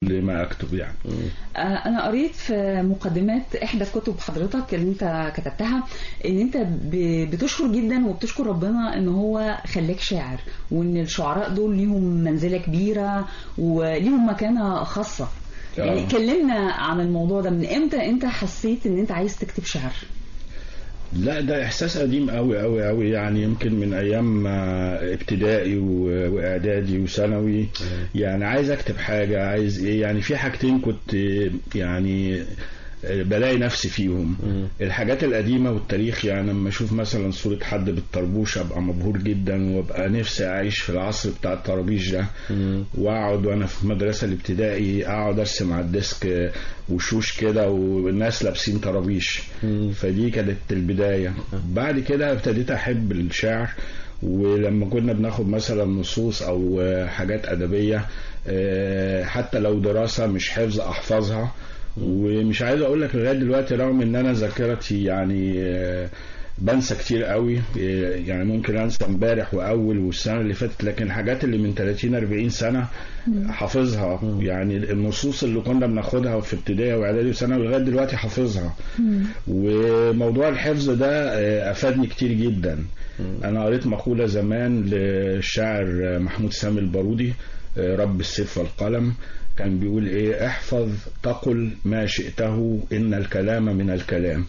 لما اكتب يعني آه، انا قريت في مقدمات احدى كتب حضرتك اللي انت كتبتها ان انت ب- بتشكر جدا وبتشكر ربنا ان هو خلاك شاعر وان الشعراء دول ليهم منزله كبيره وليهم مكانه خاصه يعني آه. كلمنا عن الموضوع ده من امتى انت حسيت ان انت عايز تكتب شعر لا ده احساس قديم قوي قوي قوي يعني يمكن من ايام ما ابتدائي و- واعدادي وثانوي يعني عايز اكتب حاجه عايز ايه يعني في حاجتين كنت يعني بلاقي نفسي فيهم الحاجات القديمه والتاريخ يعني لما اشوف مثلا صوره حد بالطربوش ابقى مبهور جدا وابقى نفسي اعيش في العصر بتاع الطرابيش ده واقعد وانا في المدرسه الابتدائي اقعد ارسم على الديسك وشوش كده والناس لابسين طرابيش فدي كانت البدايه بعد كده ابتديت احب الشعر ولما كنا بناخد مثلا نصوص او آه، حاجات ادبيه آه، حتى لو دراسه مش حفظ احفظها ومش عايز اقول لك لغايه دلوقتي رغم ان انا ذاكرتي يعني آه، بنسى كتير قوي آه، يعني ممكن انسى امبارح واول والسنه اللي فاتت لكن الحاجات اللي من 30 40 سنه حافظها يعني النصوص اللي كنا بناخدها في ابتدائي واعدادي وثانوي لغايه دلوقتي حافظها وموضوع الحفظ ده آه، افادني كتير جدا انا قريت مقوله زمان للشاعر محمود سامي البارودي آه، رب السيف والقلم كان بيقول ايه احفظ تقل ما شئته ان الكلام من الكلام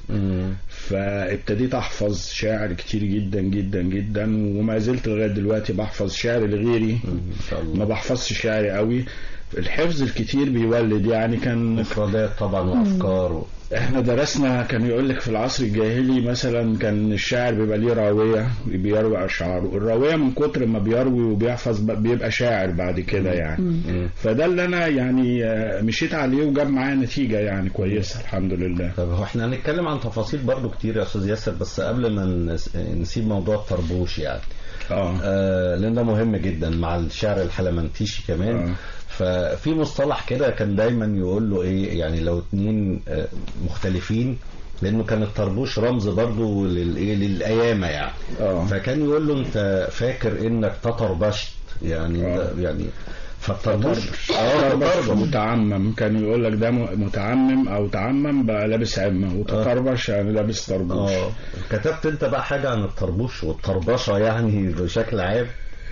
فابتديت احفظ شعر كتير جدا جدا جدا وما زلت لغايه دلوقتي بحفظ شعر لغيري ما بحفظش شعر قوي الحفظ الكتير بيولد يعني كان مفردات طبعا وافكار و... احنا درسنا كان يقول لك في العصر الجاهلي مثلا كان الشاعر بيبقى ليه راويه بيروي اشعاره الراويه من كتر ما بيروي وبيحفظ ب- بيبقى شاعر بعد كده يعني فده اللي انا يعني آه، مشيت عليه وجاب معايا نتيجه يعني كويسه الحمد لله طب هو احنا هنتكلم عن تفاصيل برضو كتير يا استاذ ياسر بس قبل ما نس- نسيب موضوع الطربوش يعني اه آه لان ده مهم جدا مع الشعر الحلمنتيشي كمان آه. ففي مصطلح كده كان دايما يقول له ايه يعني لو اتنين آه، مختلفين لانه كان الطربوش رمز برضو للايه للقيامه يعني اه فكان يقول له انت فاكر انك تطربشت يعني آه. ده يعني فالطربوش اه تطربش. متعمم كان يقول لك ده م- متعمم او تعمم بقى لابس عمه وتطربش يعني لابس طربوش اه كتبت انت بقى حاجه عن الطربوش والطربشه يعني بشكل عام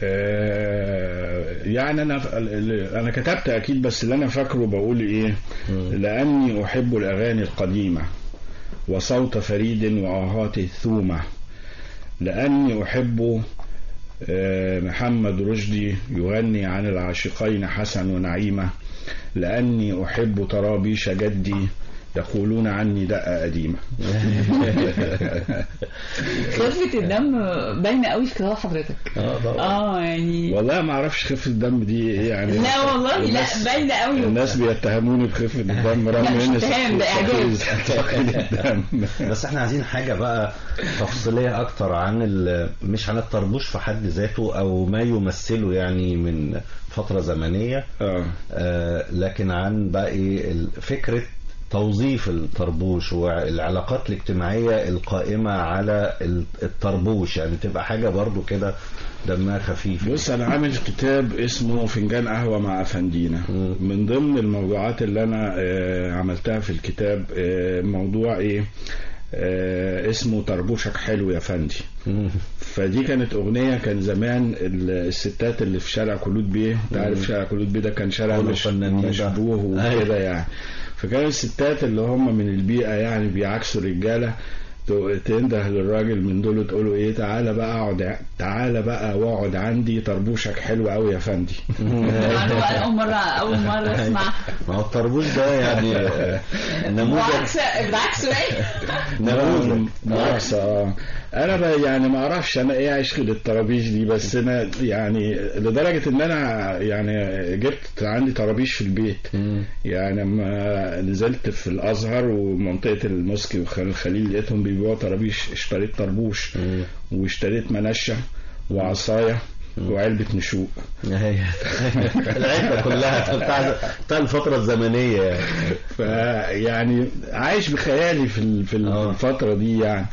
آه، يعني انا انا كتبت اكيد بس اللي انا فاكره بقول ايه لاني احب الاغاني القديمه وصوت فريد واهات الثومه لاني احب آه، محمد رشدي يغني عن العاشقين حسن ونعيمه لاني احب طرابيش جدي يقولون عني دقه قديمه خفه الدم باينه قوي في كتاب حضرتك اه طبعا اه يعني والله ما اعرفش خفه الدم دي ايه يعني لا والله لا الناس- باينه قوي الناس بيتهموني بخفة الدم رغم لا، مش ان اتهام، ده إعجاز. ثقيل الدم بس احنا عايزين حاجة بقى تفصيلية أكتر عن ال- مش عن الطربوش في حد ذاته أو ما يمثله يعني من فترة زمنية اه آه لكن عن بقى إيه ال- فكرة توظيف الطربوش والعلاقات الاجتماعية القائمة على ال- الطربوش يعني تبقى حاجة برضو كده دمها خفيف بص انا عامل كتاب اسمه فنجان قهوه مع افندينا مم. من ضمن الموضوعات اللي انا آه، عملتها في الكتاب آه، موضوع ايه آه، اسمه طربوشك حلو يا فندي مم. فدي كانت اغنيه كان زمان ال- الستات اللي في شارع كلود بيه انت عارف شارع كلود بيه ده كان شارع كله مش فنانين بقى. مشبوه وكده يعني فكان الستات اللي هم من البيئه يعني بيعكسوا الرجاله ت- تنده للراجل من دول وتقول له ايه تعالى بقى اقعد تعالى بقى واقعد عندي طربوشك حلو قوي يا فندي معلومة أنا أول مرة أول مرة أسمع ما هو الطربوش ده يعني آه، نموذج وعكس بالعكس إيه؟ نموذج بالعكس اه انا بقى يعني ما اعرفش انا ايه عشق للطرابيش دي بس انا يعني لدرجه ان انا يعني جبت عندي طرابيش في البيت مم. يعني لما نزلت في الازهر ومنطقه الموسكي والخليل لقيتهم بيبيعوا طرابيش اشتريت طربوش مم. واشتريت منشه وعصايه وعلبه نشوء هي العده كلها بتاع بتاع الفتره الزمنيه يعني. فيعني عايش بخيالي في ال- في آه. الفترة دي يعني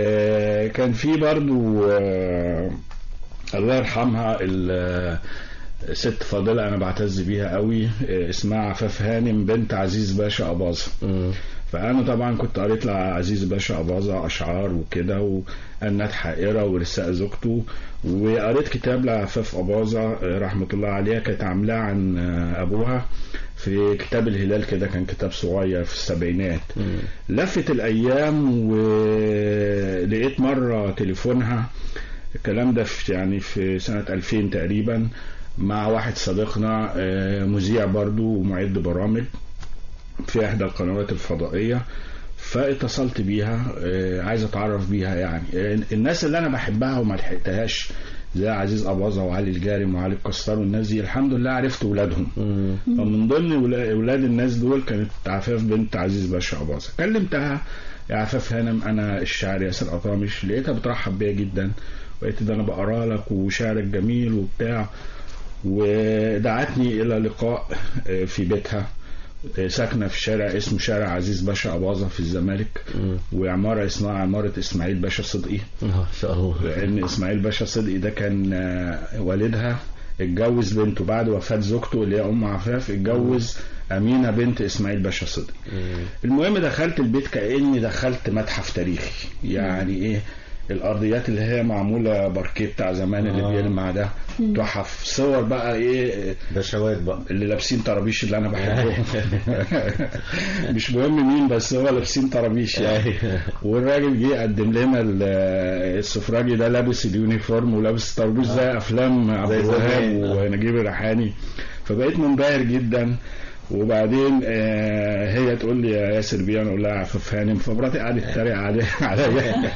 آه، كان في برضو آه، الله يرحمها ال- ست فاضلة أنا بعتز بيها قوي آه، اسمها عفاف هانم بنت عزيز باشا أباظة مم. فأنا طبعا كنت قريت لعزيز باشا أباظة أشعار وكده وأنات حائرة ورساء زوجته وقريت كتاب لعفاف أباظة آه، رحمة الله عليها كانت عاملاه عن آه، أبوها في كتاب الهلال كده كان كتاب صغير في السبعينات مم. لفت الأيام ولقيت مرة تليفونها الكلام ده في يعني في سنة 2000 تقريبا مع واحد صديقنا آه، مذيع برضو ومعد برامج في إحدى القنوات الفضائية فاتصلت بيها آه، عايز اتعرف بيها يعني آه، الناس اللي انا بحبها وما لحقتهاش زي عزيز اباظه وعلي الجارم وعلي الكسار والناس دي الحمد لله عرفت ولادهم مم. فمن ضمن ولا- ولاد الناس دول كانت عفاف بنت عزيز باشا أباظة كلمتها يا عفاف هانم أنا الشاعر ياسر أطامش لقيتها بترحب بيا جدا وقالت ده أنا بقرا لك وشعرك جميل وبتاع ودعتني إلى لقاء آه، في بيتها آه، ساكنة في شارع اسمه شارع عزيز باشا أباظة في الزمالك مم. وعمارة اسمها عمارة إسماعيل باشا صدقي ما شاء الله لان اسماعيل باشا صدقي ده كان آه، والدها اتجوز بنته بعد وفاة زوجته اللي هي ام عفاف اتجوز امينه بنت اسماعيل باشا صدقي مم. المهم دخلت البيت كاني دخلت متحف تاريخي يعني ايه الارضيات اللي هي معموله باركيه بتاع زمان اللي آه. بيلمع ده تحف صور بقى ايه بشوات بقى اللي لابسين طرابيش اللي انا بحبهم مش مهم مين بس هو لابسين طرابيش يعني والراجل جه قدم لنا ال- السفراجي ده لابس اليونيفورم ولابس طربوش زي افلام عبد زي الوهاب زمان. آه. ونجيب الريحاني فبقيت منبهر جدا وبعدين آه هي تقول لي يا ياسر بيه انا اقول لها عفاف هانم فمراتي قعدت تتريق علي- عليا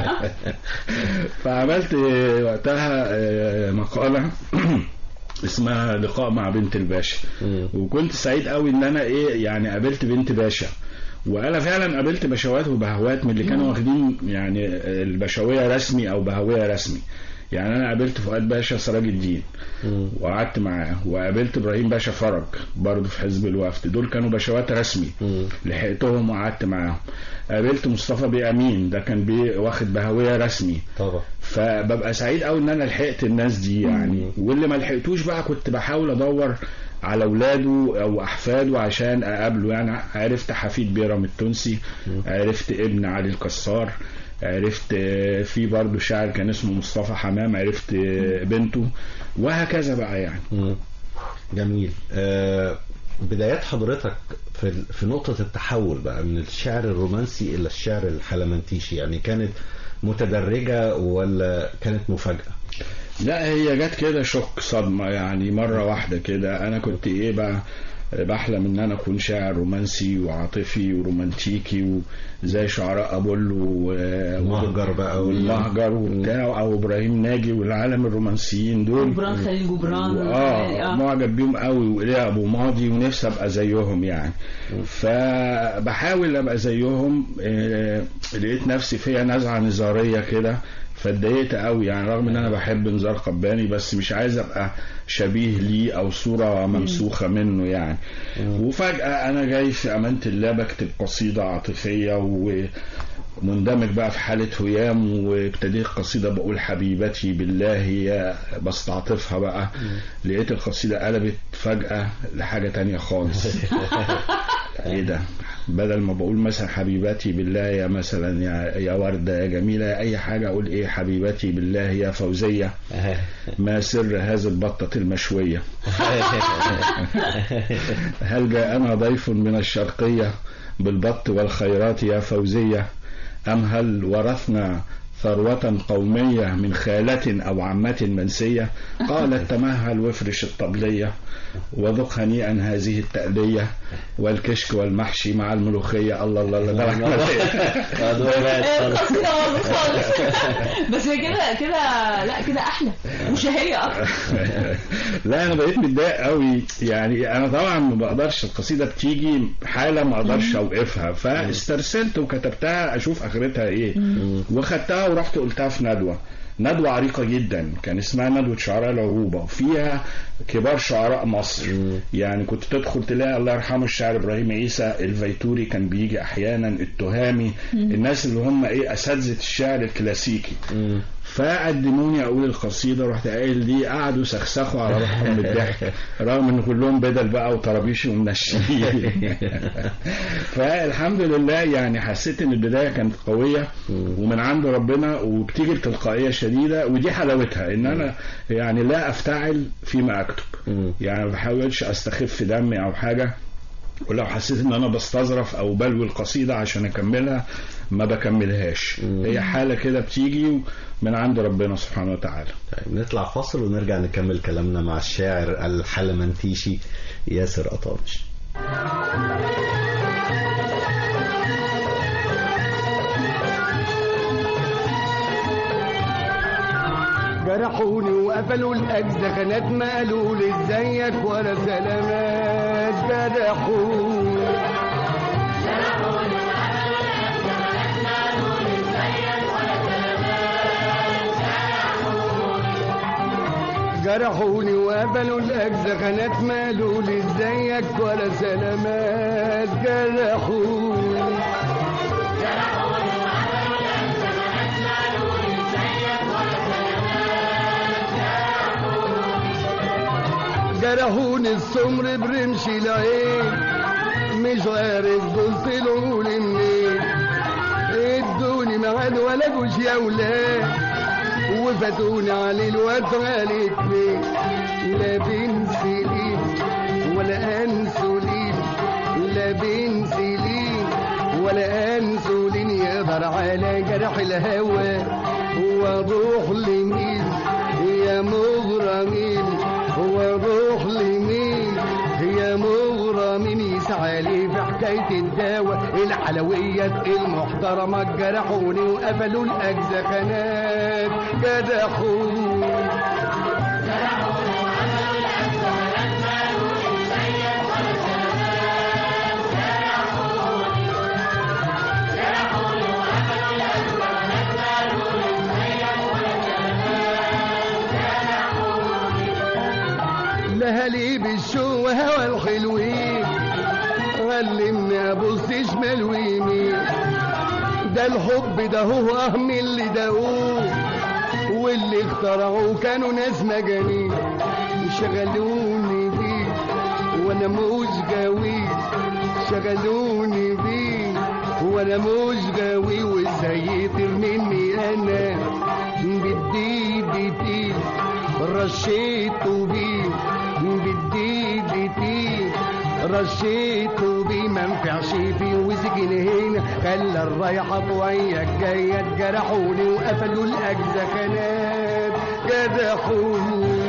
فعملت وقتها آه، مقاله اسمها لقاء مع بنت الباشا مم. وكنت سعيد قوي ان انا ايه يعني قابلت بنت باشا وانا فعلا قابلت بشوات وبهوات من اللي كانوا واخدين يعني البشويه رسمي او بهويه رسمي يعني انا قابلت فؤاد باشا سراج الدين مم. وقعدت معاه وقابلت ابراهيم باشا فرج برضه في حزب الوفد دول كانوا بشوات رسمي مم. لحقتهم وقعدت معاهم قابلت مصطفى بيه امين ده كان بيه واخد بهويه رسمي طبعا فببقى سعيد قوي ان انا لحقت الناس دي يعني واللي ما لحقتوش بقى كنت بحاول ادور على اولاده او احفاده عشان اقابله يعني عرفت حفيد بيرم التونسي عرفت ابن علي الكسار عرفت آه، في برضه شاعر كان اسمه مصطفى حمام عرفت آه، بنته وهكذا بقى يعني مم. جميل آه بدايات حضرتك في في نقطة التحول بقى من الشعر الرومانسي إلى الشعر الحلمنتيشي يعني كانت متدرجة ولا كانت مفاجأة؟ لا هي جت كده شوك صدمة يعني مرة واحدة كده أنا كنت إيه بقى بحلم إن أنا أكون شاعر رومانسي وعاطفي ورومانتيكي وزي شعراء أبولو و- المهجر بقى وال- والمهجر وبتاع أو إبراهيم ناجي والعالم الرومانسيين دول جبران خليل جبران اه معجب بيهم قوي وإليه ابو ماضي ونفسي ابقى زيهم يعني فبحاول ابقى زيهم آه، لقيت نفسي فيها نزعه نزاريه كده فاتضايقت قوي يعني رغم ان انا بحب نزار قباني بس مش عايز ابقى شبيه ليه او صوره ممسوخه منه يعني وفجاه انا جاي في امانه الله بكتب قصيده عاطفيه و مندمج بقى في حالة هيام وابتديت قصيدة بقول حبيبتي بالله يا بستعطفها بقى لقيت القصيدة قلبت فجأة لحاجة تانية خالص ايه ده بدل ما بقول مثلا حبيبتي بالله يا مثلا يا, يا وردة يا جميلة يا اي حاجة اقول ايه حبيبتي بالله يا فوزية ما سر هذه البطة المشوية هل جاءنا ضيف من الشرقية بالبط والخيرات يا فوزية أم هل ورثنا ثروة قومية من خالة أو عمة منسية قالت تمهل وافرش الطبلية وذق هنيئا هذه التألية والكشك والمحشي مع الملوخية الله الله الله ده رحمة الله. القصيدة باظت خالص بس هي كده كده لا كده احلى وشهية اكتر لا انا بقيت متضايق قوي يعني انا طبعا ما بقدرش القصيده بتيجي حاله ما اقدرش اوقفها فاسترسلت وكتبتها اشوف اخرتها ايه وخدتها ورحت قلتها في ندوه ندوة عريقة جدا كان اسمها ندوة شعراء العروبة وفيها كبار شعراء مصر يعني كنت تدخل تلاقي الله يرحمه الشاعر ابراهيم عيسى الفيتوري كان بيجي احيانا التهامي الناس اللي هم ايه اساتذه الشعر الكلاسيكي فقدموني اقول القصيده رحت قايل دي قعدوا سخسخوا على روحهم من الضحك رغم ان كلهم بدل بقى وطرابيش ومنشيين فالحمد لله يعني حسيت ان البدايه كانت قويه ومن عند ربنا وبتيجي بتلقائيه شديده ودي حلاوتها ان انا يعني لا افتعل فيما اكتب يعني ما بحاولش استخف دمي او حاجه ولو حسيت ان انا بستظرف او بلوي القصيده عشان اكملها ما بكملهاش هي حاله كده بتيجي من عند ربنا سبحانه وتعالى طيب نطلع فاصل ونرجع نكمل كلامنا مع الشاعر الحلمنتيشي ياسر قطاوش جرحوني وقفلوا الاجزخانات ما قالوا لي ازيك ولا سلامات جرحوني جرحوني وقبلوا الاجزخانات ما قالوا لي ازيك ولا سلامات جرحوني جرحوني السمر برمش العين مش عارف دول طلعوا لي منين ادوني ميعاد ولا جوش يا ولاد وفاتوني على الواد على اتنين لا بنسلين ولا انسولين لا بنسلين ولا انسولين يقدر على جرح الهوى واروح لمين يا مغرمين واروح لمين يا مغرمين يسعى لي في حكاية الدواء الحلويات المحترمة جرحوني وقفلوا الأجزخانات جرحوني لهالي بالشو وهوى الحلوين علمني ابص شمال ويمين ده الحب ده هو اهم اللي داووه واللي اخترعوه كانوا ناس مجانين شغلوني بيه وانا مش جاوي شغلوني بيه وانا مش جاوي وازاي يطير مني انا بدي بدي رشيته بيه بدي بدي رشيته بيه ما نفعش فيه وسجن هنا خلى الرايحة طوية الجاية جرحوني وقفلوا الأجزخانات جرحوني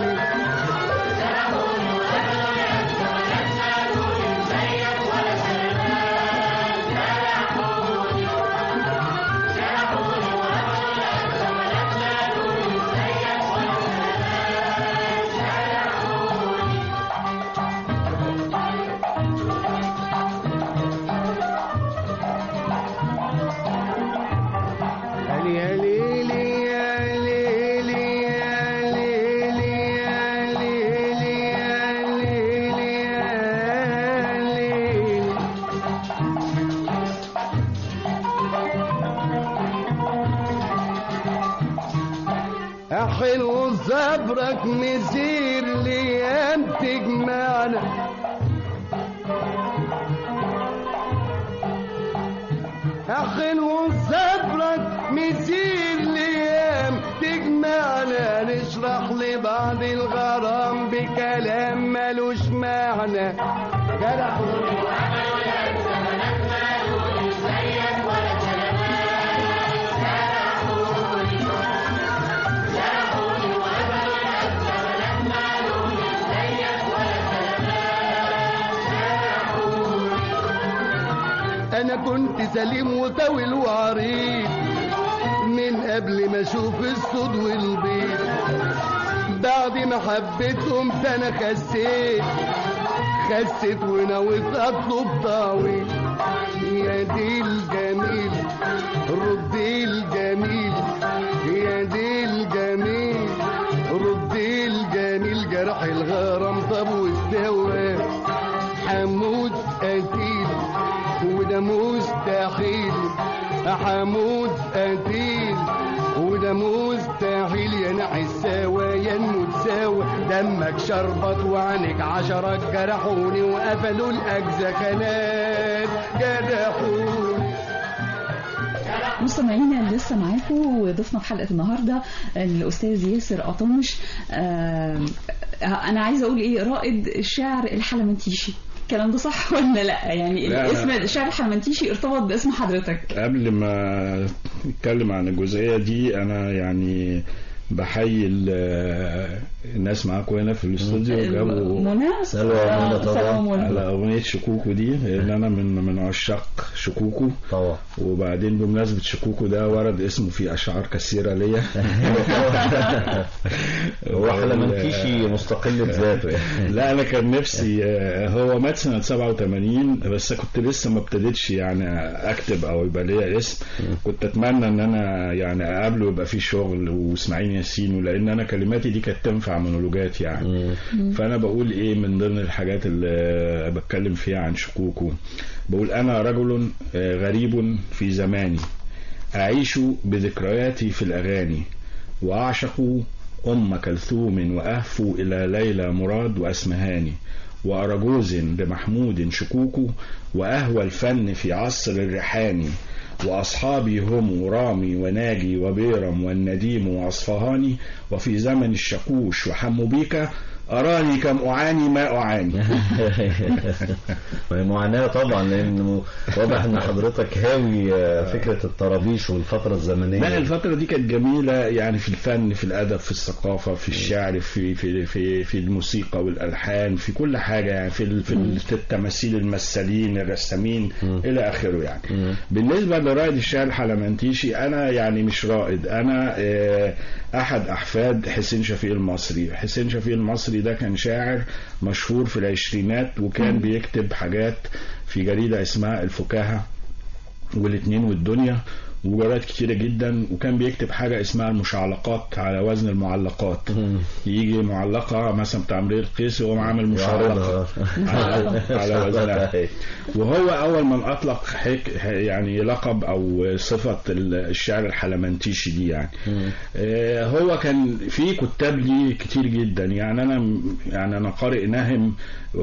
يا ليلي يا ليلي يا ليلي يا ليلي يا ليلي يا ليلي حلو صبرك مسير ليام تجمعنا حلو صبرك مسير ليام تجمعنا نشرح لبعض الغرام بكلام ملوش معنى جرحوني انا كنت سليم وطويل وعريض من قبل ما اشوف الصود والبيض بعد ما حبيتهم ده انا خسيت خسيت ونويت اطلب طاويل يا دي الجميل ردي الجميل يا دي الجميل ردي الجميل جرح الغ الغرام طب واستوى حمود قتيل وده مستحيل حمود قتيل وده مستحيل يا نعي سوا يا نموت سوا دمك شربط وعنك عشرة جرحوني وقفلوا الأجزاء كنات جرحوني مستمعينا لسه معاكم وضيفنا في حلقه النهارده الاستاذ ياسر قطامش آه انا عايزه اقول ايه رائد الشعر الحلمنتيشي الكلام ده صح ولا لا يعني لا، الاسم لا. الشعر الحلمنتيشي ارتبط باسم حضرتك قبل ما نتكلم عن الجزئية دي أنا يعني بحيي ال- الناس معاكم هنا في الاستوديو جابوا منى سلوى آه، منى طبعا. سلوى منى. على أغنية شكوكو دي لأن أنا من من عشاق شكوكو طبعا وبعدين بمناسبة شكوكو ده ورد اسمه في أشعار كثيرة ليا هو حلمنتيشي مستقل بذاته يعني لا انا كان نفسي آه، هو مات سنه 87 بس كنت لسه ما ابتديتش يعني اكتب او يبقى ليا اسم كنت اتمنى ان انا يعني اقابله يبقى فيه شغل واسماعيل ياسين ولان انا كلماتي دي كانت تنفع مونولوجات يعني فانا بقول ايه من ضمن الحاجات اللي بتكلم فيها عن شكوكو بقول انا رجل آه، غريب في زماني اعيش بذكرياتي في الاغاني واعشق ام كلثوم واهفو الى ليلى مراد واسمهاني وأرجوز بمحمود شكوكو وأهوى الفن في عصر الريحاني وأصحابي هم رامي وناجي وبيرم والنديم وأصفهاني وفي زمن الشكوش وحمو بيكا أراني كم أعاني ما أعاني وهي معاناة طبعا لأنه واضح إن حضرتك هاوي آه، فكرة الطرابيش والفترة الزمنية لا الفترة دي كانت جميلة يعني في الفن في الأدب في الثقافة في الشعر في في في في الموسيقى والألحان في كل حاجة يعني في ال- في ال- في التماثيل الممثلين الرسامين إلى آخره يعني بالنسبة لرائد الشعر الحلمنتيشي أنا يعني مش رائد أنا آه، أحد أحفاد حسين شفيق المصري حسين شفيق المصري ده كان شاعر مشهور في العشرينات وكان بيكتب حاجات في جريدة اسمها الفكاهة والاثنين والدنيا وجرائد كتيرة جدا وكان بيكتب حاجة اسمها المشعلقات على وزن المعلقات يجي معلقة مثلا بتاع امرئ القيسي وهو عامل مشعلقة على, على وزنها وهو أول من أطلق حك يعني لقب أو صفة الشعر الحلمنتيشي دي يعني آه، هو كان في كتاب لي كتير جدا يعني أنا يعني أنا قارئ نهم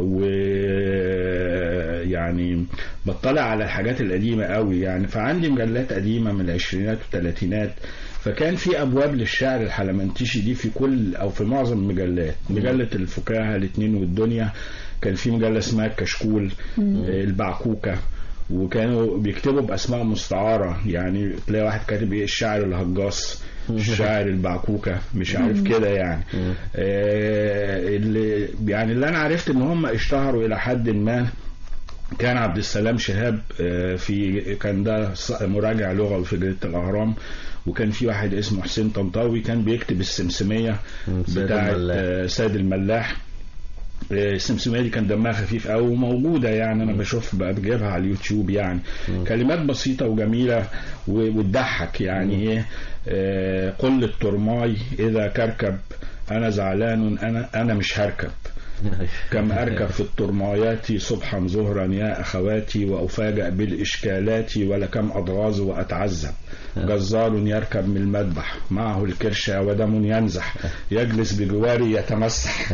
ويعني بطلع على الحاجات القديمة قوي يعني فعندي مجلات قديمة من العشرينات والثلاثينات فكان في ابواب للشعر الحلمنتيشي دي في كل او في معظم المجلات مجله الفكاهه الاثنين والدنيا كان في مجله اسمها الكشكول آه، البعكوكه وكانوا بيكتبوا باسماء مستعاره يعني تلاقي واحد كاتب ايه الشاعر الهجاص الشاعر البعكوكه مش عارف كده يعني آه اللي يعني اللي انا عرفت ان هم اشتهروا الى حد ما كان عبد السلام شهاب آه، في كان ده ص- مراجع لغه في جريده الاهرام وكان في واحد اسمه حسين طنطاوي كان بيكتب السمسميه مم، سيد بتاعه الملاح. آه، سيد الملاح آه، السمسميه دي كان دمها خفيف قوي وموجوده يعني انا بشوف بقى بجيبها على اليوتيوب يعني كلمات بسيطه وجميله و- وتضحك يعني ايه آه، قل للترماي اذا كركب انا زعلان انا انا مش هركب كم أركب في الترمايات صبحا ظهرا يا أخواتي وأفاجأ بالإشكالات ولكم أضغاظ وأتعذب جزار يركب من المذبح معه الكرشة ودم ينزح يجلس بجواري يتمسح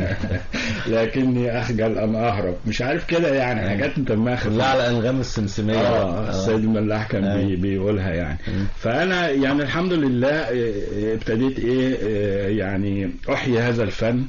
لكني أخجل أن أهرب مش عارف كده يعني حاجات متماخة كلها على أنغام السمسمية اه السيد الملاح كان بي أيوة. بيقولها يعني فانا يعني الحمد لله آه، آه، ابتديت ايه آه، يعني احيي هذا الفن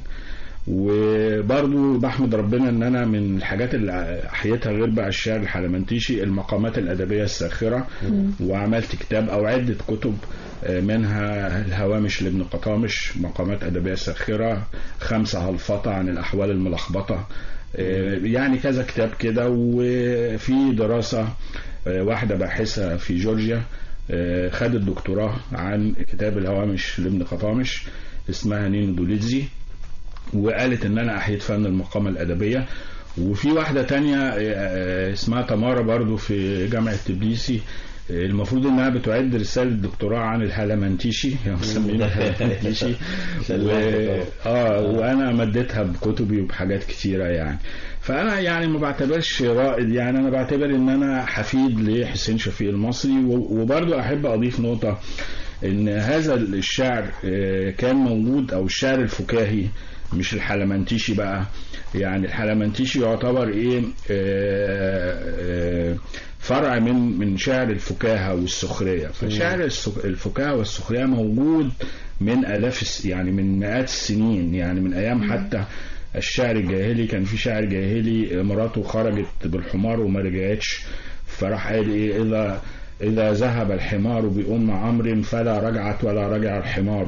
وبرضو بحمد ربنا ان انا من الحاجات اللي احييتها غير بقى الشعر الحلمنتيشي المقامات الادبيه الساخره وعملت كتاب او عده كتب آه، منها الهوامش لابن قطامش مقامات ادبيه ساخره خمسه هلفطه عن الاحوال الملخبطه آه، يعني كذا كتاب كده وفي دراسه آه، واحده باحثه في جورجيا آه، خدت دكتوراه عن كتاب الهوامش لابن قطامش اسمها نينو دوليتزي وقالت ان انا احييت فن المقامة الادبية وفي واحدة تانية آه، اسمها تمارا برضو في جامعة تبليسي المفروض انها بتعد رساله دكتوراه عن الهلمنتيشي يعني مسمينها الهلمنتيشي و... اه وانا مديتها بكتبي وبحاجات كتيره يعني فانا يعني ما بعتبرش رائد يعني انا بعتبر ان انا حفيد لحسين شفيق المصري و- وبرضو احب اضيف نقطه ان هذا الشعر آه، كان موجود او الشعر الفكاهي مش الحلمنتيشي بقى يعني الحلمنتيشي يعتبر ايه آه، آه، فرع من من شعر الفكاهه والسخريه فشعر السك- الفكاهه والسخريه موجود من الاف الس- يعني من مئات السنين يعني من ايام حتى الشعر الجاهلي كان في شاعر جاهلي مراته خرجت بالحمار وما رجعتش فراح قال ايه اذا اذا ذهب الحمار بام عمرو فلا رجعت ولا رجع الحمار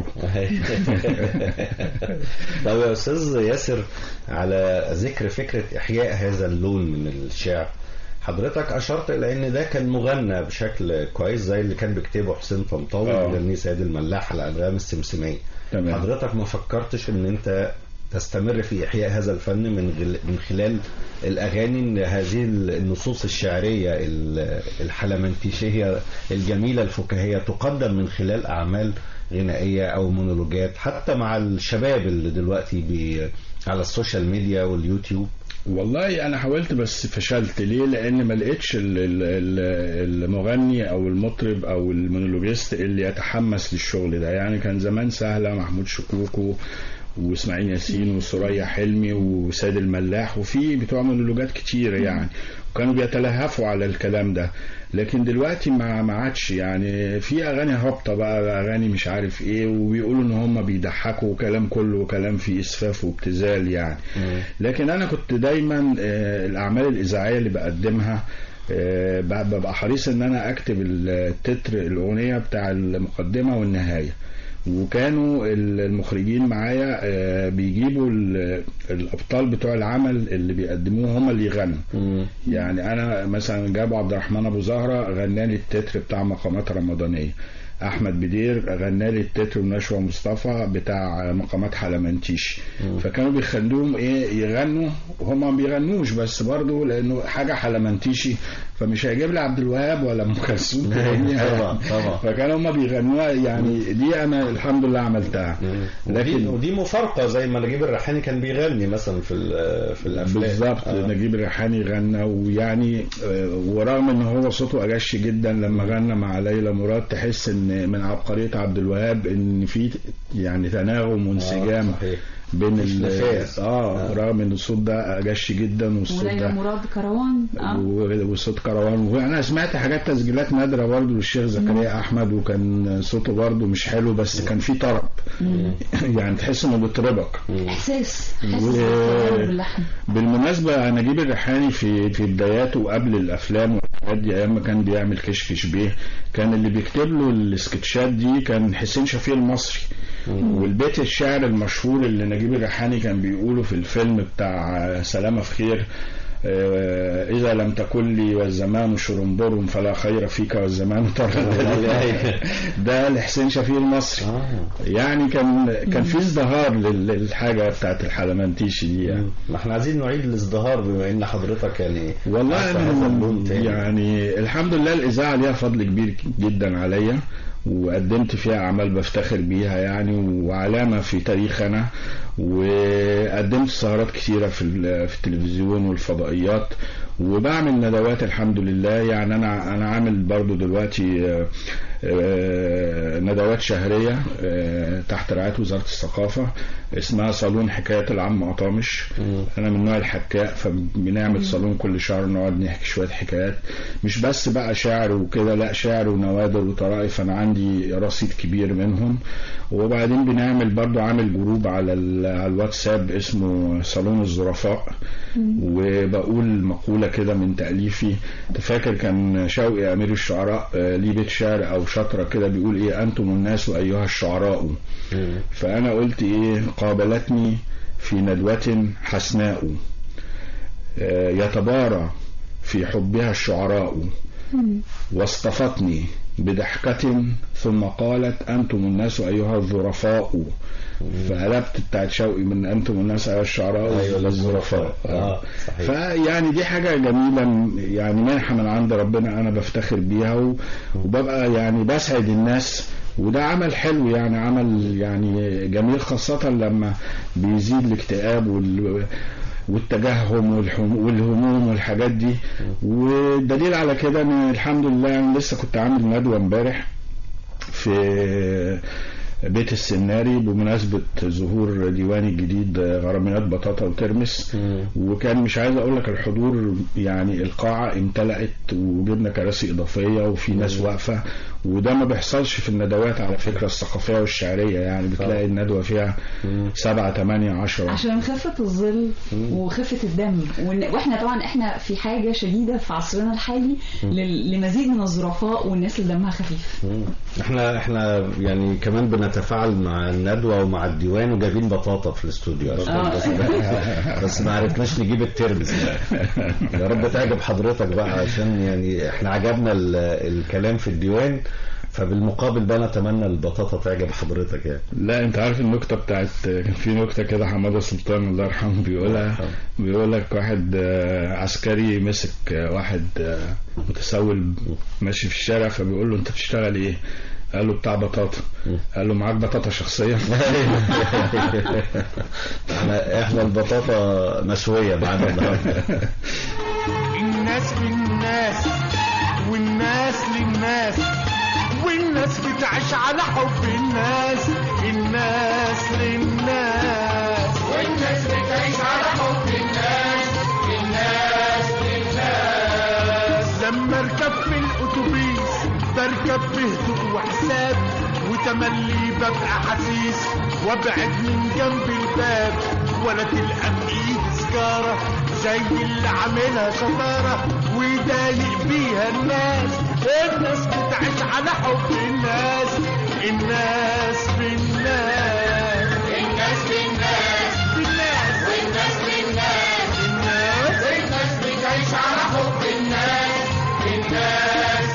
طب يا استاذ ياسر على ذكر فكره احياء هذا اللون من الشعر حضرتك اشرت الى ان ده كان مغنى بشكل كويس زي اللي كان بيكتبه حسين طنطاوي آه. وجني سيد الملاح على الانغام السمسميه تمام. حضرتك ما فكرتش ان انت تستمر في احياء هذا الفن من غل... من خلال الاغاني ان هذه النصوص الشعريه ال- الحلمنتيشيه الجميله الفكاهيه تقدم من خلال اعمال غنائيه او مونولوجات حتى مع الشباب اللي دلوقتي بي... على السوشيال ميديا واليوتيوب والله انا حاولت بس فشلت ليه لان ما لقيتش ال- ال- ال- المغني او المطرب او المونولوجيست اللي يتحمس للشغل ده يعني كان زمان سهله محمود شكوكو واسماعيل ياسين وسوريا حلمي وسيد الملاح وفي بتوع مونولوجات كتير يعني وكانوا بيتلهفوا على الكلام ده لكن دلوقتي ما ما عادش يعني في اغاني هابطه بقى اغاني مش عارف ايه وبيقولوا ان هم بيضحكوا وكلام كله كلام فيه اسفاف وابتذال يعني لكن انا كنت دايما آه، الاعمال الاذاعيه اللي بقدمها آه، ب- ببقى حريص ان انا اكتب التتر الاغنيه بتاع المقدمه والنهايه وكانوا ال- المخرجين معايا آه، بيجيبوا ال- الابطال بتوع العمل اللي بيقدموه هم اللي يغنوا يعني انا مثلا جابوا عبد الرحمن ابو زهره غنى لي التتر بتاع مقامات رمضانيه احمد بدير غنى لي التتر ونشوى مصطفى بتاع مقامات حلمنتيش فكانوا بيخلوهم ايه يغنوا وهم ما بيغنوش بس برضه لانه حاجه حلمنتيشي فمش هيجيب لي عبد الوهاب ولا ام كلثوم تغنيها. طبعا، طبعا. فكانوا هم بيغنوها يعني دي انا الحمد لله عملتها لكن لكن ودي مفارقه زي ما نجيب الريحاني كان بيغني مثلا في ال- في الافلام بالظبط آه. نجيب الريحاني غنى ويعني آه، ورغم ان هو صوته اجش جدا لما غنى مع ليلى مراد تحس ان من عبقريه عبد الوهاب ان في يعني تناغم وانسجام صحيح. بين مش ال نفاذ. اه رغم ان الصوت ده اجش جدا والصوت وليلى ده مراد كروان اه و- وصوت كروان وانا سمعت حاجات تسجيلات نادره برضو للشيخ زكريا احمد وكان صوته برضو مش حلو بس كان فيه طرب يعني تحس انه بيطربك احساس حاسس و- بالكلام باللحن بالمناسبة نجيب الريحاني في في بداياته قبل الأفلام والحاجات دي أيام ما كان بيعمل كشكش بيه كان اللي بيكتب له السكتشات دي كان حسين شفيق المصري والبيت الشعر المشهور اللي نجيب الريحاني كان بيقوله في الفيلم بتاع سلامة في خير آه، إذا لم تكن لي والزمان شرنبر فلا خير فيك والزمان طرد ده لحسين شفيق المصري آه. يعني كان كان في ازدهار لل- للحاجة بتاعت الحلمنتيشي دي يعني ما احنا عايزين نعيد الازدهار بما ان حضرتك يعني والله عارفة هذا اللون انا تاني. يعني الحمد لله الاذاعه ليها فضل كبير جدا عليا وقدمت فيها اعمال بفتخر بيها يعني وعلامه في تاريخنا وقدمت سهرات كتيره في ال- في التلفزيون والفضائيات وبعمل ندوات الحمد لله يعني انا انا عامل برضو دلوقتي آه، آه، ندوات شهريه آه، تحت رعايه وزاره الثقافه اسمها صالون حكايات العم قطامش انا من نوع الحكاء فبنعمل صالون كل شهر نقعد نحكي شويه حكايات مش بس بقى شعر وكده لا شعر ونوادر وطرائف انا عندي رصيد كبير منهم وبعدين بنعمل برضو عامل جروب على ال- على الواتساب اسمه صالون الظرفاء وبقول مقولة كده من تأليفي أنت فاكر كان شوقي أمير الشعراء آه، ليه بيت شعر أو شطرة كده بيقول إيه أنتم الناس أيها الشعراء فأنا قلت إيه قابلتني في ندوة حسناء آه، يتبارى في حبها الشعراء واصطفتني بضحكة ثم قالت أنتم الناس أيها الظرفاء فقلبت بتاعت شوقي من أنتم الناس أيها الشعراء أيوة للظرفاء. آه، صحيح. فيعني دي حاجة جميلة يعني منحة من عند ربنا أنا بفتخر بيها و- وببقى يعني بسعد الناس وده عمل حلو يعني عمل يعني جميل خاصة لما بيزيد الاكتئاب وال والتجهم والحم- والهموم والحاجات دي والدليل على كده ان الحمد لله يعني لسه كنت عامل ندوة امبارح في بيت السناري بمناسبة ظهور ديواني الجديد غراميات بطاطا وترمس وكان مش عايز اقول لك الحضور يعني القاعة امتلأت وجبنا كراسي اضافية وفي ناس واقفة وده ما بيحصلش في الندوات على فكرة الثقافية والشعرية يعني بتلاقي الندوة فيها سبعة تمانية عشرة عشان خفة الظل وخفة الدم وإن- واحنا طبعا احنا في حاجة شديدة في عصرنا الحالي لل- لمزيد من الظرفاء والناس اللي دمها خفيف احنا احنا يعني كمان بنتفاعل مع الندوه ومع الديوان وجايبين بطاطا في الاستوديو عشان آه. بس, بس ما عرفناش نجيب الترمس يا رب تعجب حضرتك بقى عشان يعني احنا عجبنا ال- الكلام في الديوان فبالمقابل بقى نتمنى البطاطا تعجب حضرتك يعني لا انت عارف النكته بتاعت كان في نكته كده حماده سلطان الله يرحمه بيقولها بيقول لك واحد آه، عسكري مسك آه، واحد آه، متسول ماشي في الشارع فبيقول له انت بتشتغل ايه؟ قال له بتاع بطاطا قال له معاك بطاطا شخصيه احنا احنا البطاطا مشويه معانا النهارده الناس للناس والناس للناس والناس بتعيش على حب الناس الناس للناس والناس بتعيش على حب الناس الناس للناس لما اركب في الاتوبيس بركب بهدوء وحساب وتملي ببقى حسيس وابعد من جنب الباب ولا تلقى بايدي سجارة زي اللي عاملها شطارة ويضايق بيها الناس الناس بتعيش على حب الناس الناس بالناس الناس بالناس بالناس والناس بالناس الناس الناس بتعيش على حب الناس الناس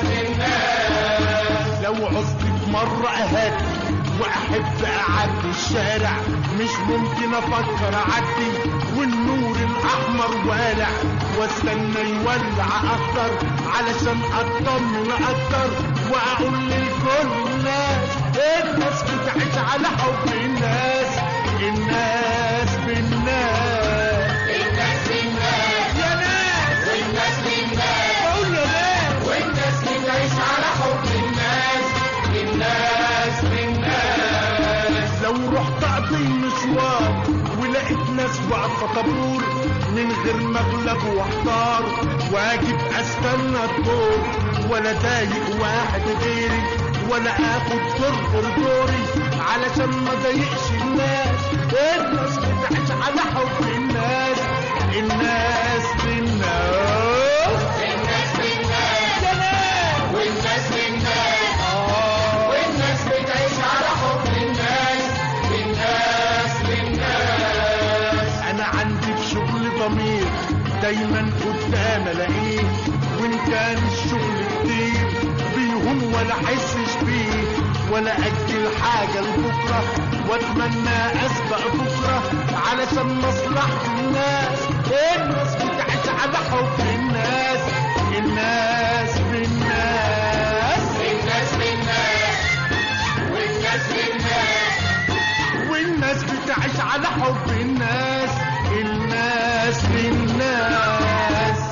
بالناس لو عزت في مرة أهدي وأحب أعدي الشارع مش ممكن أفكر أعدي والنور الأحمر والع واستنى يولع أكتر علشان أطمن أكتر وأقول لكل الناس الناس بتعيش على حب الناس الناس بالناس الناس بالناس يا ناس والناس بالناس بقول يا ناس والناس بتعيش على حب الناس الناس بالناس لو رحت اقضي مشوار ولقيت ناس واقفه طابور من غير مغلب واحتار واجب استنى الدور ولا ضايق واحد غيري ولا اخد دور غير دوري علشان ما ضايقش الناس الناس بتعيش على حب الناس الناس بالناس الناس بالناس يا ناس والناس بالناس والناس بتعيش على حب الناس الناس بالناس انا عندي في شغل ضمير دايما قدام الاقيه وان كان الشغل كتير بيهم ولا احسش بيه ولا اجل حاجه لبكره واتمنى اسبق بكره علشان مصلحه الناس الناس بتعيش على حب الناس الناس بالناس الناس بالناس والناس بالناس والناس بتعيش على حب الناس الناس للناس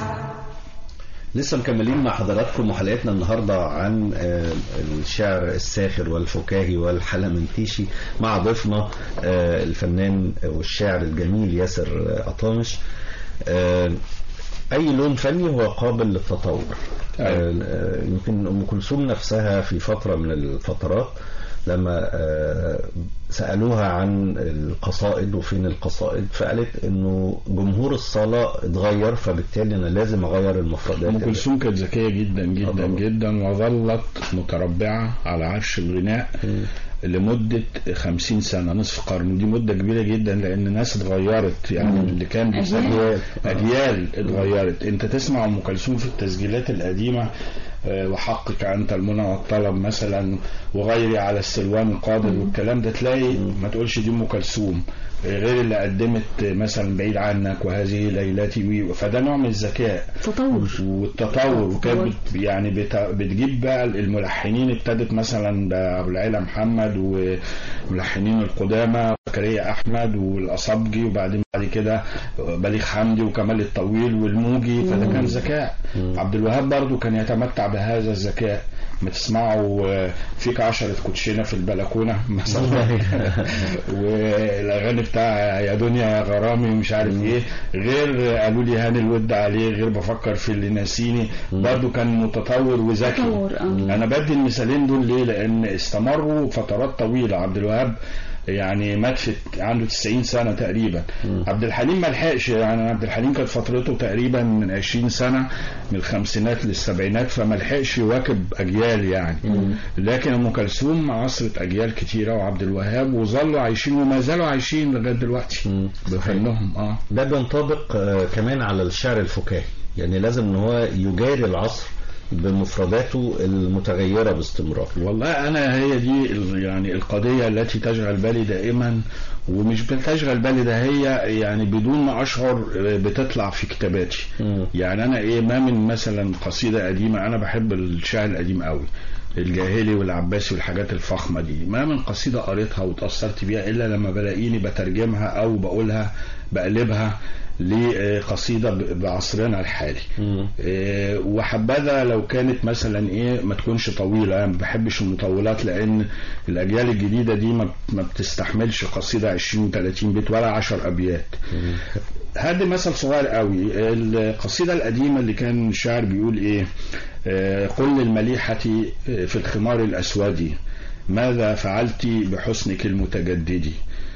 لسه مكملين مع حضراتكم وحلقتنا النهارده عن آه، الشعر الساخر والفكاهي والحلمنتيشي مع ضيفنا آه، الفنان والشاعر الجميل ياسر آه، أطامش آه، أي لون فني هو قابل للتطور أيوة. آه، يمكن أم كلثوم نفسها في فترة من الفترات لما آه، سألوها عن القصائد وفين القصائد فقالت انه جمهور الصلاة اتغير فبالتالي انا لازم اغير المفردات ام كلثوم كانت ذكيه جدا جدا طبعا. جدا وظلت متربعه على عرش الغناء لمدة خمسين سنة نصف قرن دي مدة كبيرة جدا لأن الناس اتغيرت يعني اللي كان أجيال. بيسمع- أجيال اتغيرت أنت تسمع أم كلثوم في التسجيلات القديمة آه، وحقك أنت المنى والطلب مثلا وغيري على السلوان القادر والكلام ده تلاقي ما تقولش دي أم كلثوم آه، غير اللي قدمت آه، مثلا بعيد عنك وهذه ليلتي وي- فده نوع من الذكاء تطور والتطور وكانت تطور. بت- يعني بت- بتجيب بقى الملحنين ابتدت مثلا بأبو العلا محمد وملحنين القدامى زكريا احمد والاصابجي وبعدين بعد كده بليغ حمدي وكمال الطويل والموجي فده كان ذكاء عبد الوهاب برضو كان يتمتع بهذا الذكاء ما تسمعوا آه، فيك عشرة كوتشينة في البلكونة مثلا والأغاني بتاع يا دنيا يا غرامي ومش عارف ايه غير قالوا لي هاني الود عليه غير بفكر في اللي ناسيني برضو كان متطور وذكي تطور، آه. انا بدي المثالين دول ليه لان استمروا فترات طويله عبد الوهاب يعني مات في عنده 90 سنه تقريبا عبد الحليم ما لحقش يعني عبد الحليم كانت فترته تقريبا من 20 سنه من الخمسينات للسبعينات فما لحقش يواكب اجيال يعني لكن ام كلثوم عصرت اجيال كتيره وعبد الوهاب وظلوا عايشين وما زالوا عايشين لغايه دلوقتي مم. بفنهم اه ده بينطبق آه، كمان على الشعر الفكاهي يعني لازم ان هو يجاري العصر بمفرداته المتغيرة باستمرار والله انا هي دي ال- يعني القضيه التي تشغل بالي دائما ومش بتشغل بالي ده هي يعني بدون ما اشعر بتطلع في كتاباتي مم. يعني انا ايه ما من مثلا قصيده قديمه انا بحب الشعر القديم قوي الجاهلي والعباسي والحاجات الفخمه دي ما من قصيده قريتها وتاثرت بيها الا لما بلاقيني بترجمها او بقولها بقلبها لقصيده ب- بعصرنا الحالي مم. إيه، وحبذا لو كانت مثلا ايه ما تكونش طويله يعني ما بحبش المطولات لان الاجيال الجديده دي ما ما بتستحملش قصيده 20 30 بيت ولا 10 ابيات هدي مثل صغير قوي القصيده القديمه اللي كان الشاعر بيقول ايه آه، قل للمليحه في الخمار الاسود ماذا فعلت بحسنك المتجدد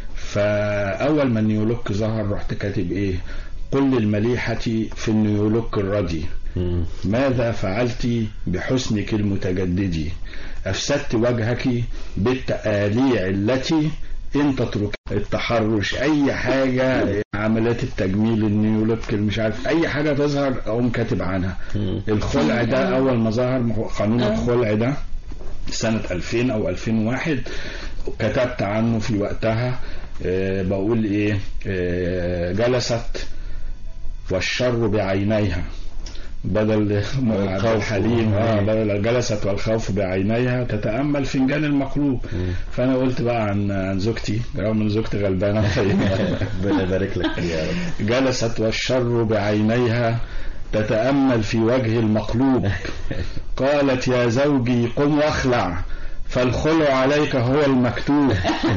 فاول ما النيولوك ظهر رحت كاتب ايه قل للمليحه في النيولوك الردي مم. ماذا فعلت بحسنك المتجدد أفسدت وجهك بالتآليع التي إن تترك التحرش أي حاجة عمليات التجميل النيولوك مش عارف أي حاجة تظهر أقوم كاتب عنها مم. الخلع ده أول ما ظهر قانون آه. الخلع ده سنة 2000 أو 2001 كتبت عنه في وقتها آه، بقول إيه آه، جلست والشر بعينيها بدل عبد والخوف. الحليم اه بدل جلست والخوف بعينيها تتامل فنجان المقلوب فانا قلت بقى عن عن زوجتي رغم ان زوجتي غلبانه ربنا يبارك لك فيها يا رب جلست والشر بعينيها تتامل في وجه المقلوب قالت يا زوجي قم واخلع فالخلع عليك هو المكتوب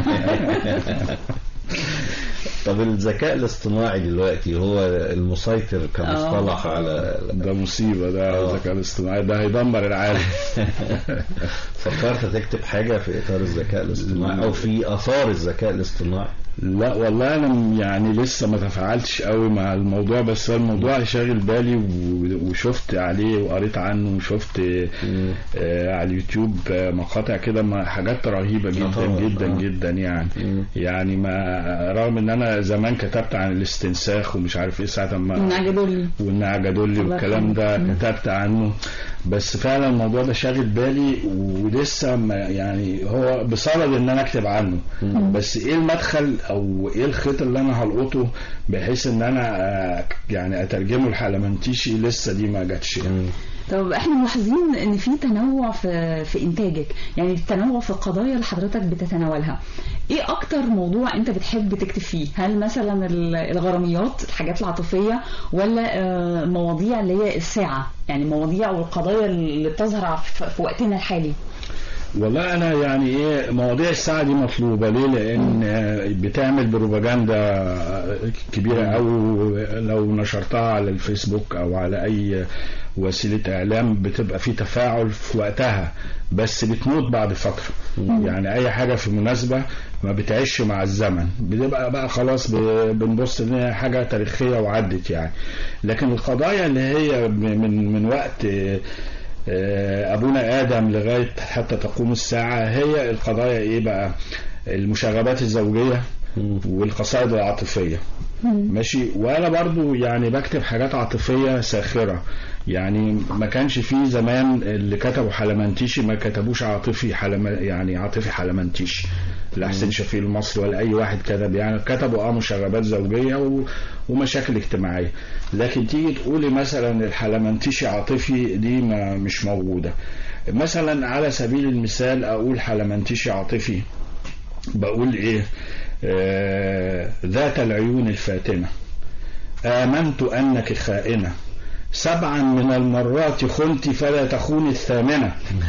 طب الذكاء الاصطناعي دلوقتي هو المسيطر كمصطلح على ده مصيبه ده آه. الذكاء الاصطناعي ده هيدمر العالم فكرت تكتب حاجة في إطار الذكاء الاصطناعي أو في آثار الذكاء الاصطناعي لا والله انا م- يعني لسه ما تفاعلتش قوي مع الموضوع بس هو الموضوع شاغل بالي و- وشفت عليه وقريت عنه وشفت آه على اليوتيوب آه، مقاطع كده ما- حاجات رهيبه جدا طبعاً، جدا آه. جدا يعني مم. يعني ما رغم ان انا زمان كتبت عن الاستنساخ ومش عارف ايه ساعه ما النعجدولي والنعجدولي الله والكلام ده يرحمه. كتبت عنه بس فعلا الموضوع ده شاغل بالي ولسه ما يعني هو بصدد ان انا اكتب عنه بس ايه المدخل او ايه الخيط اللي انا هلقطه بحيث ان انا آه، يعني اترجمه الحلمنتيشي لسه دي ما جاتش يعني. مم. طب احنا ملاحظين ان في تنوع في في انتاجك يعني تنوع في القضايا اللي حضرتك بتتناولها ايه اكتر موضوع انت بتحب تكتب فيه هل مثلا ال- الغراميات الحاجات العاطفيه ولا آه، مواضيع اللي هي الساعه يعني مواضيع والقضايا اللي بتظهر في في وقتنا الحالي والله انا يعني ايه مواضيع الساعه دي مطلوبه ليه لان آه، بتعمل بروباجندا كبيره او لو نشرتها على الفيسبوك او على اي وسيله اعلام بتبقى في تفاعل في وقتها بس بتموت بعد فتره يعني اي حاجه في مناسبه ما بتعيش مع الزمن بتبقى بقى خلاص ب- بنبص ان هي حاجه تاريخيه وعدت يعني لكن القضايا اللي هي من من وقت آه، آه، ابونا ادم لغايه حتى تقوم الساعه هي القضايا ايه بقى المشاغبات الزوجيه مم. والقصائد العاطفيه ماشي وانا برضو يعني بكتب حاجات عاطفيه ساخره يعني ما كانش في زمان اللي كتبوا حلمنتيشي ما كتبوش عاطفي حلم يعني عاطفي حلمنتيشي لا حسين شفيق المصري ولا اي واحد كتب يعني كتبوا اه مشاغبات زوجيه و... ومشاكل اجتماعيه لكن تيجي تقولي مثلا الحلمنتيشي عاطفي دي ما مش موجوده مثلا على سبيل المثال اقول حلمنتيشي عاطفي بقول ايه آه ذات العيون الفاتنه آمنت أنك خائنة سبعا من المرات خنت فلا تخون الثامنة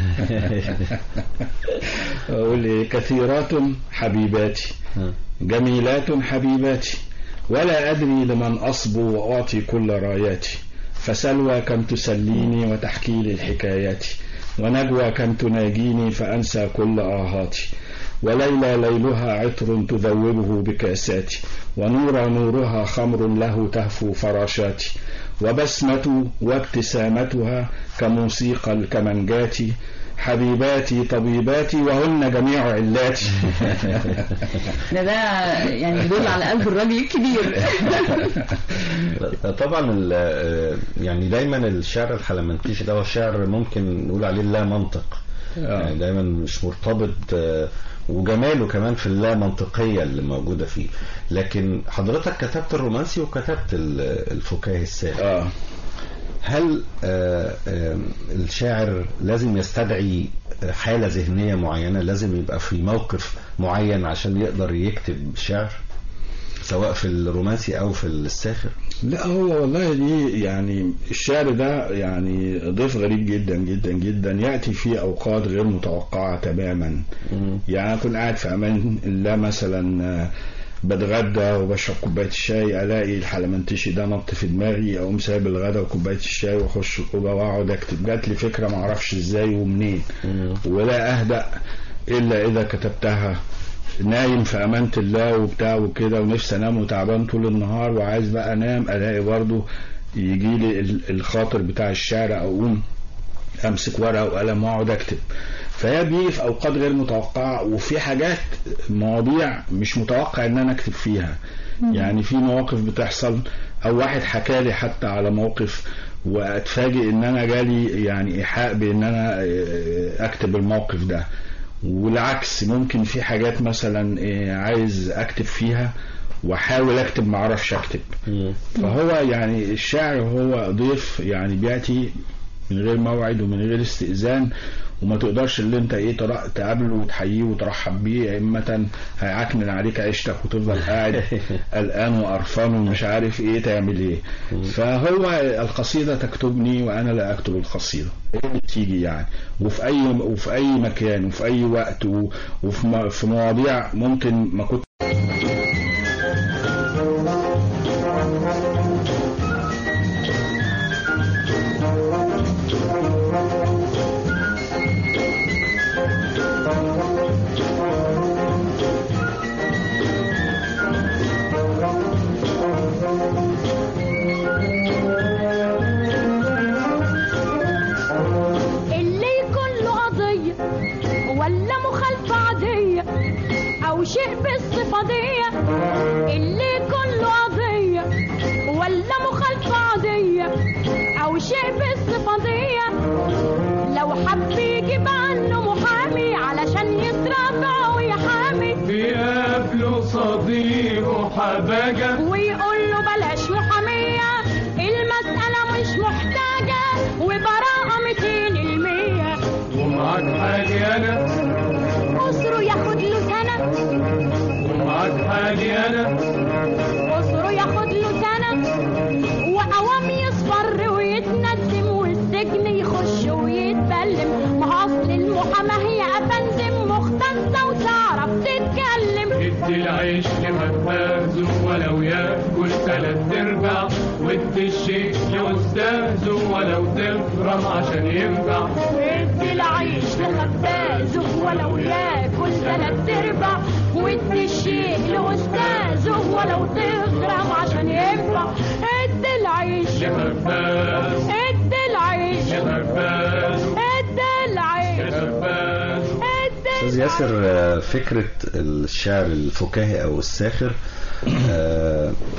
أقول إيه كثيرات حبيباتي جميلات حبيباتي ولا أدري لمن أصبو وأعطي كل راياتي فسلوى كم تسليني وتحكي لي الحكايات ونجوى كم تناجيني فأنسى كل آهاتي وليلى ليلها عطر تذوبه بكاساتي ونور نورها خمر له تهفو فراشاتي وبسمة وابتسامتها كموسيقى الكمنجات حبيباتي طبيباتي وهن جميع علاتي ده ده يعني يدل على قلب الراجل الكبير طبعا ال- يعني دايما الشعر الحلمنتيشي ده هو شعر ممكن نقول عليه لا منطق يعني دايما مش مرتبط آه، وجماله كمان في اللا منطقية اللي موجودة فيه لكن حضرتك كتبت الرومانسي وكتبت ال- الفكاهي الساخر اه هل آه، آه، الشاعر لازم يستدعي حالة ذهنية معينة لازم يبقى في موقف معين عشان يقدر يكتب شعر سواء في الرومانسي أو في الساخر لا هو والله دي يعني الشعر ده يعني ضيف غريب جدا جدا جدا ياتي في اوقات غير متوقعه تماما يعني انا كنت قاعد في امان الله مثلا آه، بتغدى وبشرب كوبايه الشاي الاقي الحلمنتشي ده نط في دماغي اقوم سايب الغدا وكوبايه الشاي واخش الاوضه واقعد اكتب جات لي فكره ما اعرفش ازاي ومنين ولا اهدأ الا اذا كتبتها نايم في امانه الله وبتاع وكده ونفسي انام وتعبان طول النهار وعايز بقى انام الاقي برضه يجي لي ال- الخاطر بتاع الشعر اقوم امسك ورقه وقلم واقعد اكتب فهي بيجي في اوقات غير متوقعه وفي حاجات مواضيع مش متوقع ان انا اكتب فيها يعني في مواقف بتحصل او واحد حكى لي حتى على موقف واتفاجئ ان انا جالي يعني ايحاء بان انا آه، اكتب الموقف ده والعكس ممكن في حاجات مثلا آه، عايز اكتب فيها واحاول اكتب ما اعرفش اكتب فهو يعني الشعر هو ضيف يعني بياتي من غير موعد ومن غير استئذان وما تقدرش اللي انت ايه ترا- تقابله وتحييه وترحب بيه يا اما هيعكنن عليك عيشتك وتفضل قاعد قلقان وقرفان ومش عارف ايه تعمل ايه فهو القصيده تكتبني وانا لا اكتب القصيده هي اللي بتيجي يعني وفي اي وفي اي مكان وفي اي وقت و- وفي م- في مواضيع ممكن ما كنت اللي يكون له قضية ولا مخالفة عادية أو شيء بالصفة دي اللي يكون له قضية ولا مخالفة عادية أو شيء بالصفة دي لو حب يجيب عنه محامي علشان يترافع ويحامي بيقابله صديقه حباجة ويقول له بلاش محامية المسألة مش محتاجة وبراءة 200 المية ومعاك حاجة أنا قصره ياخد له سنة ومعاك حاجة أنا قصره ياخد له سنة وقوام يصفر ويتندم والسجن يخش ويتبلم ما هو أصل المحاماة هي أفندم مختصة وتعرف تتكلم ادي العيش لمخبازه ولو ياكل تلات ارباع وادي الشيء لاستاذه ولو تفرم عشان ينفع ادي العيش لخبازه ولو ياكل تلات ارباع وادي الشيء لاستاذه ولو تغرم عشان ينفع ادي العيش لمخباز ادي العيش لمخبازه ادي العيش لمخبازه ادي أستاذ ياسر آه، فكرة الشعر الفكاهي أو الساخر آه،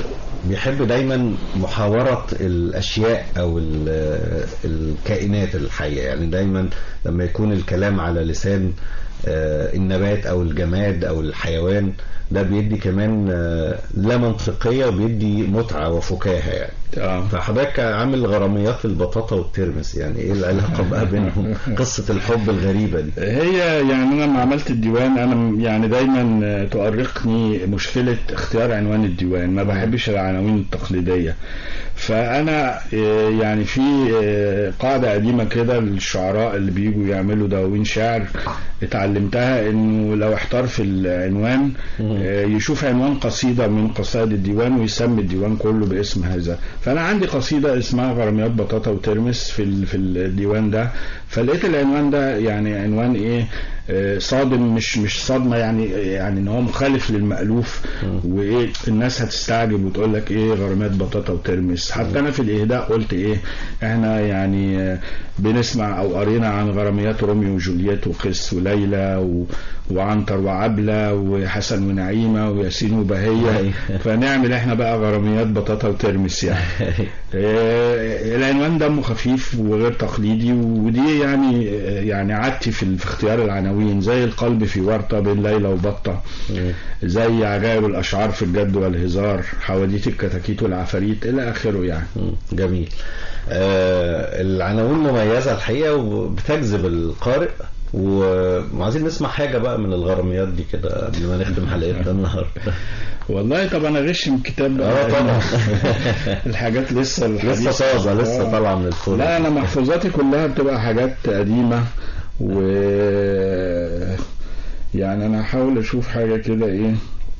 بيحب دايما محاورة الأشياء أو ال- الكائنات الحية يعني دايما لما يكون الكلام على لسان آه، النبات أو الجماد أو الحيوان ده بيدي كمان آه، لا منطقية وبيدي متعة وفكاهة يعني اه فحضرتك عامل غراميات البطاطا والترمس يعني ايه العلاقة بقى بينهم قصة الحب الغريبة دي هي يعني انا لما عملت الديوان انا م- يعني دايما آه، تؤرقني مشكله اختيار عنوان الديوان ما بحبش العناوين التقليديه فانا آه، يعني في آه، قاعده قديمه كده للشعراء اللي بيجوا يعملوا دواوين شعر اتعلمتها انه لو احتار في العنوان آه، يشوف عنوان قصيده من قصائد الديوان ويسمي الديوان كله باسم هذا فانا عندي قصيده اسمها غراميات بطاطا وترمس في ال- في الديوان ده فلقيت العنوان ده يعني عنوان ايه آه، صادم مش مش صدمه يعني يعني ان هو مخالف للمألوف وايه الناس هتستعجب وتقول لك ايه غرامات بطاطا وترمس حتى انا في الاهداء قلت ايه احنا يعني آه، بنسمع او قرينا عن غراميات روميو وجولييت وقس وليلى و... وعنتر وعبلة وحسن ونعيمة وياسين وبهية فنعمل احنا بقى غراميات بطاطا وترمس يعني آه، العنوان دمه خفيف وغير تقليدي ودي يعني يعني عادتي في في اختيار العناوين زي القلب في ورطة بين ليلى وبطة زي عجائب الأشعار في الجد والهزار حواديت الكتاكيت والعفاريت إلى آخره يعني مم، جميل آه العناوين مميزة الحقيقة وبتجذب القارئ و- وعايزين نسمع حاجة بقى من الغراميات دي كده قبل ما نختم حلقتنا النهاردة والله طب أنا غش من الكتاب بقى. اه طبعا الحاجات لسه لسه الحديثة. طازة لسه آه. طالعة من الفرن لا انا محفوظاتي كلها بتبقى حاجات قديمه و يعني انا هحاول اشوف حاجه كده ايه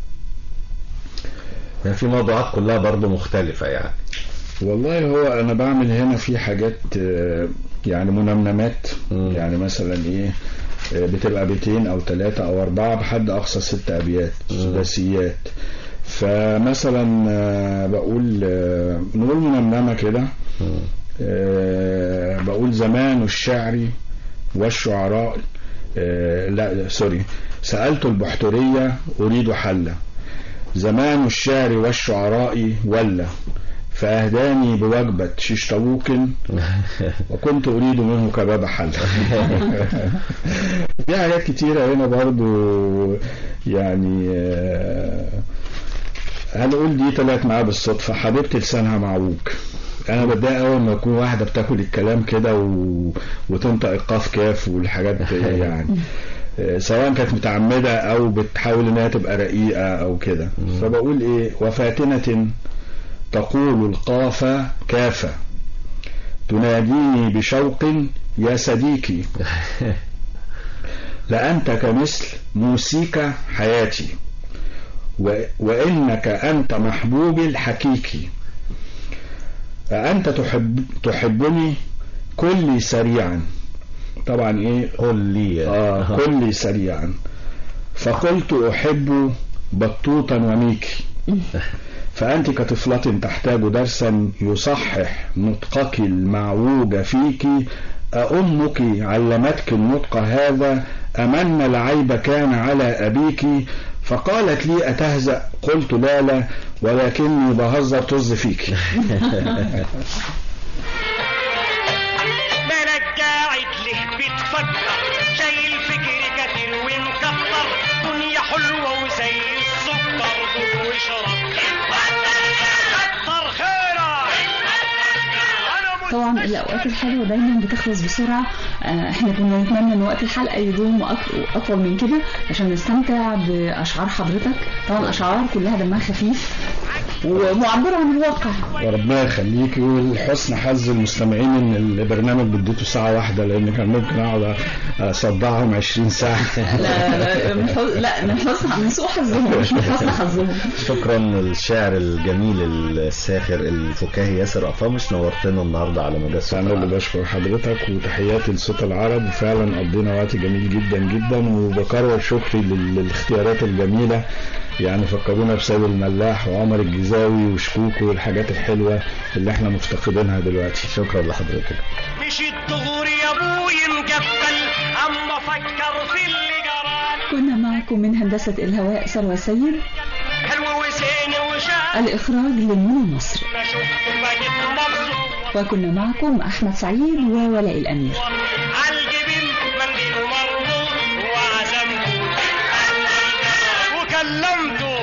يعني في موضوعات كلها برضو مختلفة يعني والله هو انا بعمل هنا في حاجات آه، يعني منمنمات مم. يعني مثلا ايه آه، بتبقى بيتين او ثلاثة او اربعة بحد اقصى ست ابيات سداسيات فمثلا آه، بقول آه، نقول منمنمة كده مم. آه، بقول زمان الشعر والشعراء آه، لا سوري سألت البحترية أريد حلا زمان الشعر والشعراء ولا فأهداني بوجبة شيش طاووق وكنت أريد منه كباب حلا في حاجات كتيرة هنا برضو يعني آه، هنقول دي طلعت معاه بالصدفة حبيبتي لسانها معوج انا بتضايق قوي لما يكون واحده بتاكل الكلام كده و... وتنطق القاف كاف والحاجات يعني آه، سواء كانت متعمده او بتحاول انها تبقى رقيقه او كده فبقول ايه وفاتنه تقول القاف كافه تناديني بشوق يا صديقي لأنت كمثل موسيقى حياتي و... وإنك أنت محبوبي الحقيقي أأنت تحب تحبني كلي سريعا طبعا إيه قول لي آه كلي سريعا فقلت أحب بطوطا وميكي فأنت كطفلة تحتاج درسا يصحح نطقك المعوج فيك أأمك علمتك النطق هذا أمن العيب كان على أبيك فقالت لي أتهزأ قلت لا لا ولكني بهزر طز فيك برجعك ليه بتفكر شايل فكر كتير ومكتر دنيا حلوة وزي السكر دوب واشرب كتر خيرك أنا طبعا الاوقات الحلوه دايما بتخلص بسرعه آه، احنا كنا نتمنى ان وقت الحلقه يدوم أك- اطول من كده عشان نستمتع باشعار حضرتك طبعا اشعار كلها دمها خفيف ومعبره عن الواقع وربنا يخليك والحسن حظ المستمعين ان البرنامج بديته ساعة واحدة لان كان ممكن اقعد اصدعهم 20 ساعة لا لا من حظ- لا من حسن من سوء حظهم مش من حسن حظهم شكرا للشاعر الجميل الساخر الفكاهي ياسر أفامش نورتنا النهارده على موجات صوت انا اللي العرب. بشكر حضرتك وتحياتي لصوت العرب وفعلا قضينا وقت جميل جدا جدا وبكرر شكري لل- للاختيارات الجميلة يعني فكرونا بسيد الملاح وعمر الجزاوي وشكوكو والحاجات الحلوة اللي احنا مفتقدينها دلوقتي شكرا لحضرتك مش الدغور يا ابوي مقفل اما فكر في اللي جرى كنا معكم من هندسه الهواء سروى سيد حلو وزين وشاب الإخراج لمنى نصر ما شفت بقيت مبسوط وكنا معكم أحمد سعيد وولاء الأمير عالجبين منديل مربوط وعزمته وكلمته